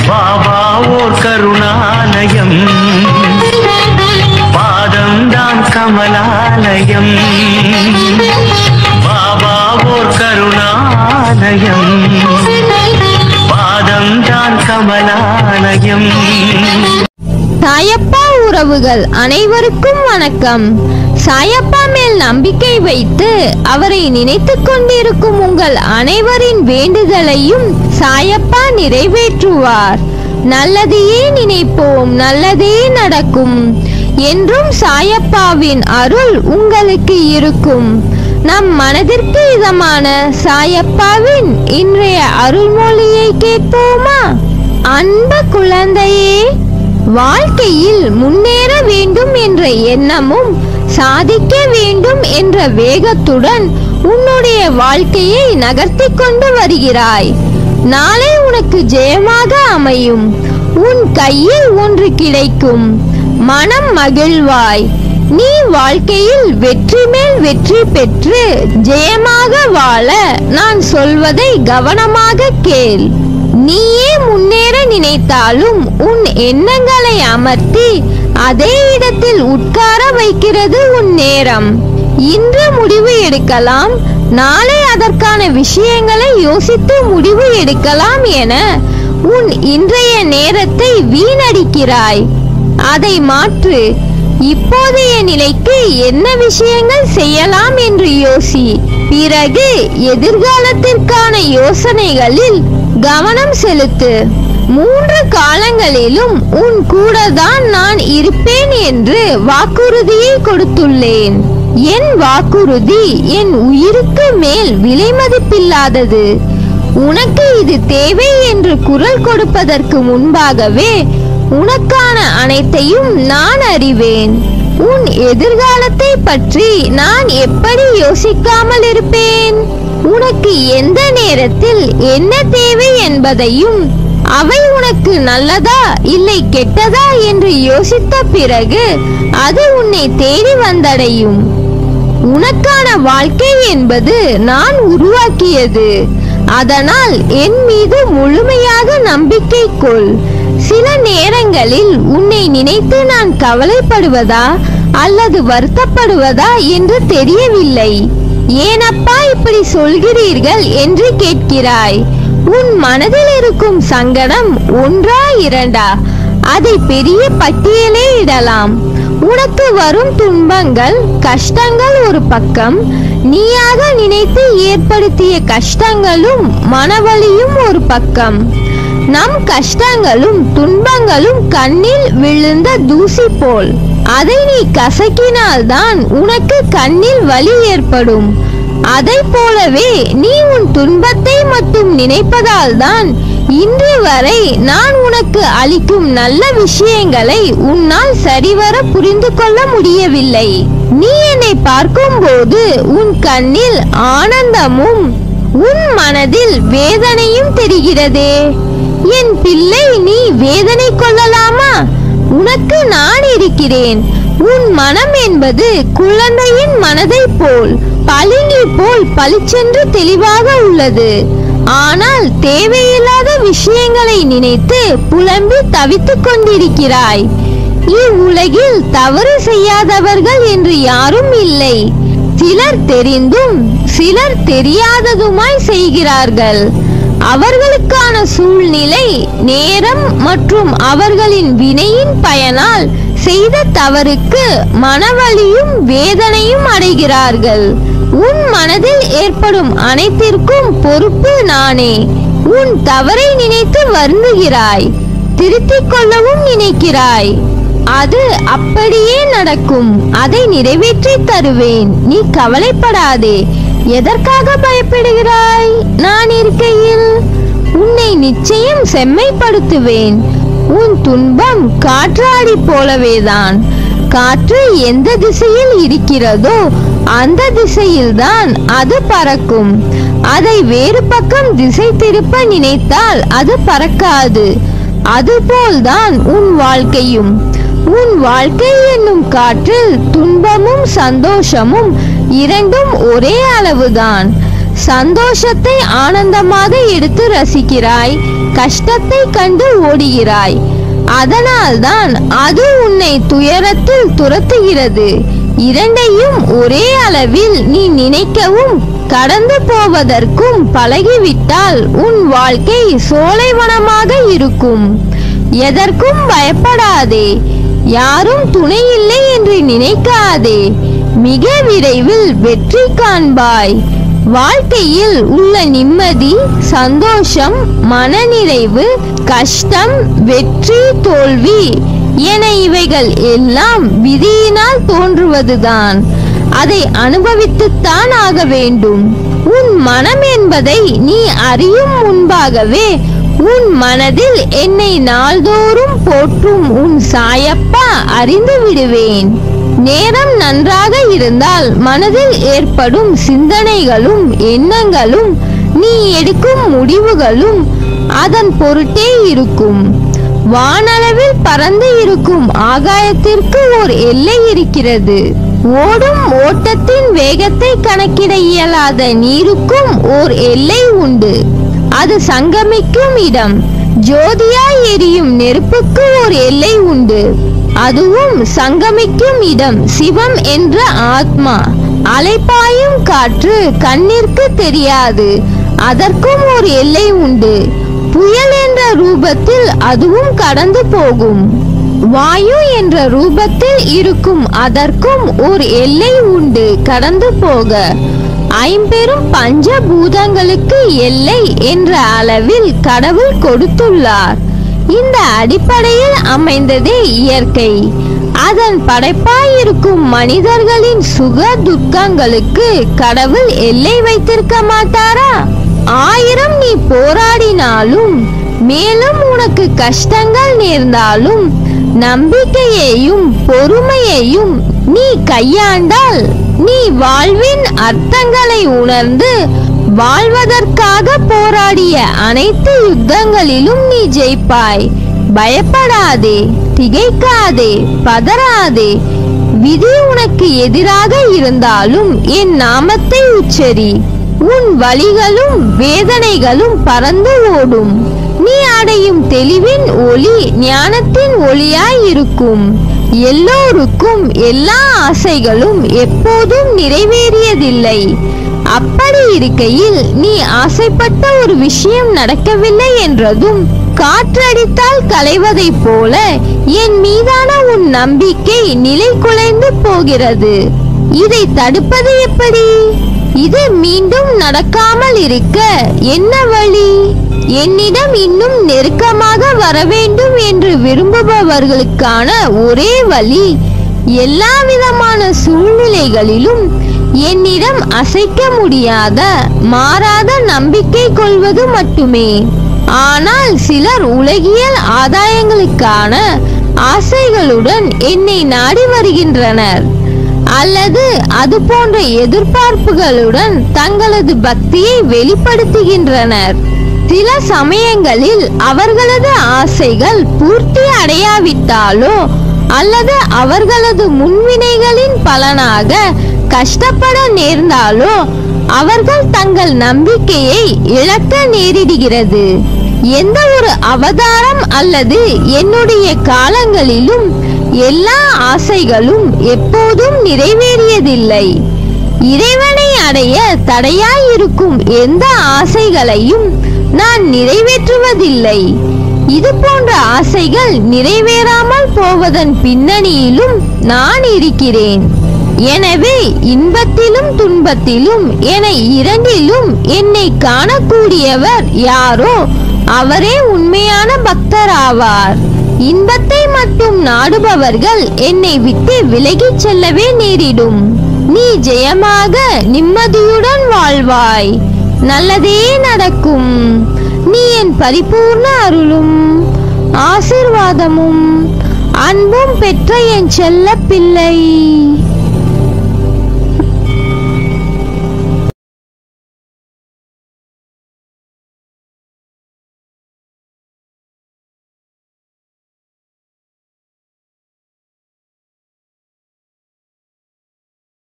பாபா ஓர் கருணாலயம் பாதம்தான் கமலாலயம் பாபா ஓர் கருணாலயம் பாதம்தான் கமலாலயம் சாயப்பா உறவுகள் அனைவருக்கும் வணக்கம் சாயப்பா மேல் நம்பிக்கை வைத்து அவரை நினைத்துக் கொண்டிருக்கும் உங்கள் அனைவரின் வேண்டுதலையும் சாயப்பா நிறைவேற்றுவார் நல்லதையே நினைப்போம் நல்லதே நடக்கும் என்றும் சாயப்பாவின் அருள் உங்களுக்கு இருக்கும் நம் மனதிற்கு இதமான சாயப்பாவின் இன்றைய அருள்மொழியை கேட்போமா அன்பு குழந்தையே வாழ்க்கையில் முன்னேற வேண்டும் என்ற எண்ணமும் சாதிக்க வேண்டும் என்ற வேகத்துடன் உன்னுடைய வாழ்க்கையை நகர்த்தி கொண்டு வருகிறாய் நாளை உனக்கு ஜெயமாக அமையும் உன் கையில் ஒன்று கிடைக்கும் மனம் மகிழ்வாய் நீ வாழ்க்கையில் வெற்றி மேல் வெற்றி பெற்று ஜெயமாக வாழ நான் சொல்வதை கவனமாக கேள் நீயே முன்னேற நினைத்தாலும் உன் எண்ணங்களை அமர்த்தி அதே இடத்தில் உட்கார வைக்கிறது உன் நேரம் இன்று முடிவு எடுக்கலாம் நாளை அதற்கான விஷயங்களை யோசித்து முடிவு எடுக்கலாம் என உன் இன்றைய நேரத்தை வீணடிக்கிறாய் அதை மாற்று இப்போதைய நிலைக்கு என்ன விஷயங்கள் செய்யலாம் என்று யோசி பிறகு எதிர்காலத்திற்கான யோசனைகளில் கவனம் செலுத்து மூன்று காலங்களிலும் உன் கூட தான் நான் இருப்பேன் என்று வாக்குறுதியை கொடுத்துள்ளேன் என் வாக்குறுதி என் உயிருக்கு மேல் விலை மதிப்பில்லாதது உனக்கு இது தேவை என்று குரல் கொடுப்பதற்கு முன்பாகவே உனக்கான அனைத்தையும் நான் அறிவேன் உன் எதிர்காலத்தை பற்றி நான் எப்படி யோசிக்காமல் இருப்பேன் உனக்கு எந்த நேரத்தில் என்ன தேவை என்பதையும் அவை உனக்கு நல்லதா இல்லை கெட்டதா என்று யோசித்த பிறகு அது உன்னை தேடி வந்தடையும் உனக்கான வாழ்க்கை என்பது நான் உருவாக்கியது அதனால் என் மீது முழுமையாக நம்பிக்கை கொள் சில நேரங்களில் உன்னை நினைத்து நான் கவலைப்படுவதா அல்லது வருத்தப்படுவதா என்று தெரியவில்லை ஏனப்பா இப்படி சொல்கிறீர்கள் என்று கேட்கிறாய் உன் மனதில் இருக்கும் சங்கடம் ஒன்றா இரண்டா அதை பெரிய பட்டியலே இடலாம் உனக்கு வரும் துன்பங்கள் கஷ்டங்கள் ஒரு பக்கம் நீயாக நினைத்து ஏற்படுத்திய கஷ்டங்களும் மனவலியும் ஒரு பக்கம் நம் கஷ்டங்களும் துன்பங்களும் கண்ணில் விழுந்த தூசி போல் அதை நீ கசக்கினால்தான் உனக்கு கண்ணில் வலி ஏற்படும் அதை போலவே நீ உன் துன்பத்தை மட்டும் நினைப்பதால் தான் இன்று வரை நான் உனக்கு அளிக்கும் நல்ல விஷயங்களை உன்னால் சரிவர புரிந்து கொள்ள முடியவில்லை நீ என்னை பார்க்கும்போது உன் கண்ணில் ஆனந்தமும் உன் மனதில் வேதனையும் தெரிகிறதே என் பிள்ளை நீ வேதனை கொள்ளலாமா உனக்கு நான் இருக்கிறேன் உன் மனம் என்பது குழந்தையின் மனதைப் போல் பளிங்கி போல் பளிச்சென்று தெளிவாக உள்ளது ஆனால் தேவையில்லாத விஷயங்களை நினைத்து புலம்பி தவித்துக் கொண்டிருக்கிறாய் இவ்வுலகில் தவறு செய்யாதவர்கள் என்று யாரும் இல்லை சிலர் தெரிந்தும் சிலர் தெரியாததுமாய் செய்கிறார்கள் அவர்களுக்கான சூழ்நிலை நேரம் மற்றும் அவர்களின் வினையின் பயனால் செய்த தவறுக்கு மனவலியும் வேதனையும் அடைகிறார்கள் உன் மனதில் ஏற்படும் அனைத்திற்கும் பொறுப்பு நானே உன் தவறை நினைத்து வருந்துகிறாய் திருத்திக் கொள்ளவும் நினைக்கிறாய் அது அப்படியே நடக்கும் அதை நிறைவேற்றி தருவேன் நீ கவலைப்படாதே எதற்காக பயப்படுகிறாய் நான் இருக்கையில் உன்னை நிச்சயம் செம்மைப்படுத்துவேன் உன் துன்பம் காற்றாடி போலவேதான் காற்று எந்த திசையில் இருக்கிறதோ அந்த திசையில்தான் அது பறக்கும் அதை வேறு பக்கம் திசை திருப்ப நினைத்தால் அது பறக்காது அதுபோல்தான் உன் வாழ்க்கையும் உன் வாழ்க்கை என்னும் காற்றில் துன்பமும் சந்தோஷமும் இரண்டும் ஒரே அளவுதான் சந்தோஷத்தை ஆனந்தமாக எடுத்து ரசிக்கிறாய் கஷ்டத்தை கண்டு ஓடுகிறாய் அதனால்தான் அது உன்னை துயரத்தில் துரத்துகிறது இரண்டையும் ஒரே அளவில் நீ நினைக்கவும் கடந்து போவதற்கும் பழகிவிட்டால் உன் வாழ்க்கை சோலைவனமாக இருக்கும் எதற்கும் பயப்படாதே யாரும் துணை இல்லை என்று நினைக்காதே மிக விரைவில் வெற்றி காண்பாய் வாழ்க்கையில் உள்ள நிம்மதி சந்தோஷம் மனநிறைவு கஷ்டம் வெற்றி தோல்வி என இவைகள் எல்லாம் விதியினால் தோன்றுவதுதான் அதை அனுபவித்துத்தான் ஆக வேண்டும் உன் மனம் என்பதை நீ அறியும் முன்பாகவே உன் மனதில் என்னை நாள்தோறும் போற்றும் உன் சாயப்பா அறிந்து விடுவேன் நேரம் நன்றாக இருந்தால் மனதில் ஏற்படும் சிந்தனைகளும் எண்ணங்களும் நீ எடுக்கும் முடிவுகளும் அதன் பொருட்டே இருக்கும் வானளவில் பறந்து இருக்கும் ஆகாயத்திற்கு ஓர் எல்லை இருக்கிறது ஓடும் ஓட்டத்தின் வேகத்தை கணக்கிட இயலாத நீருக்கும் ஓர் எல்லை உண்டு அது சங்கமிக்கும் இடம் ஜோதியாய் எரியும் நெருப்புக்கு ஒரு எல்லை உண்டு அதுவும் சங்கமிக்கும் இடம் சிவம் என்ற ஆத்மா அலைப்பாயும் காற்று கண்ணிற்கு தெரியாது அதற்கும் ஒரு எல்லை உண்டு புயல் என்ற ரூபத்தில் அதுவும் கடந்து போகும் வாயு என்ற ரூபத்தில் இருக்கும் அதற்கும் ஒரு எல்லை உண்டு கடந்து போக ஐம்பெரும் பஞ்சபூதங்களுக்கு எல்லை என்ற அளவில் கடவுள் கொடுத்துள்ளார் இந்த அடிப்படையில் அமைந்ததே இயற்கை அதன் படைப்பாயிருக்கும் மனிதர்களின் சுக துக்கங்களுக்கு கடவுள் எல்லை வைத்திருக்க மாட்டாரா ஆயிரம் நீ போராடினாலும் மேலும் உனக்கு கஷ்டங்கள் நேர்ந்தாலும் நம்பிக்கையையும் பொறுமையையும் நீ கையாண்டால் நீ வாழ்வின் அர்த்தங்களை உணர்ந்து வாழ்வதற்காக போராடிய அனைத்து யுத்தங்களிலும் நீ ஜெயிப்பாய் பயப்படாதே திகைக்காதே பதறாதே விதி உனக்கு எதிராக இருந்தாலும் என் நாமத்தை உச்சரி உன் வலிகளும் வேதனைகளும் பறந்து ஓடும் நீ அடையும் தெளிவின் ஒளி ஞானத்தின் ஒளியாய் இருக்கும் எல்லோருக்கும் எல்லா ஆசைகளும் எப்போதும் நிறைவேறியதில்லை அப்படி இருக்கையில் நீ ஆசைப்பட்ட ஒரு விஷயம் நடக்கவில்லை என்றதும் காற்றடித்தால் களைவதைப் போல என் மீதான உன் நம்பிக்கை நிலை குலைந்து போகிறது இதை தடுப்பது எப்படி இது மீண்டும் நடக்காமல் இருக்க என்ன வழி என்னிடம் இன்னும் நெருக்கமாக வர வேண்டும் என்று விரும்புபவர்களுக்கான ஒரே வழி எல்லா விதமான சூழ்நிலைகளிலும் என்னிடம் அசைக்க முடியாத மாறாத நம்பிக்கை கொள்வது மட்டுமே ஆனால் சிலர் உலகியல் ஆதாயங்களுக்கான ஆசைகளுடன் என்னை நாடி வருகின்றனர் அல்லது அது போன்ற எதிர்பார்ப்புகளுடன் தங்களது பக்தியை வெளிப்படுத்துகின்றனர் சில சமயங்களில் அவர்களது ஆசைகள் பூர்த்தி அடையாவிட்டாலோ அல்லது அவர்களது முன்வினைகளின் பலனாக கஷ்டப்பட நேர்ந்தாலோ அவர்கள் தங்கள் நம்பிக்கையை இழக்க நேரிடுகிறது எந்த ஒரு அவதாரம் அல்லது என்னுடைய காலங்களிலும் எல்லா ஆசைகளும் எப்போதும் நிறைவேறியதில்லை இறைவனை அடைய தடையாயிருக்கும் எந்த ஆசைகளையும் நான் நிறைவேற்றுவதில்லை இது போன்ற ஆசைகள் நிறைவேறாமல் போவதன் பின்னணியிலும் நான் இருக்கிறேன் எனவே இன்பத்திலும் துன்பத்திலும் என இரண்டிலும் என்னை காணக்கூடியவர் யாரோ அவரே உண்மையான பக்தராவார் இன்பத்தை மட்டும் நாடுபவர்கள் என்னை விட்டு விலகிச் செல்லவே நேரிடும் நீ ஜெயமாக நிம்மதியுடன் வாழ்வாய் நல்லதே நடக்கும் நீ என் பரிபூர்ண அருளும் ஆசிர்வாதமும் அன்பும் பெற்ற என் செல்ல பிள்ளை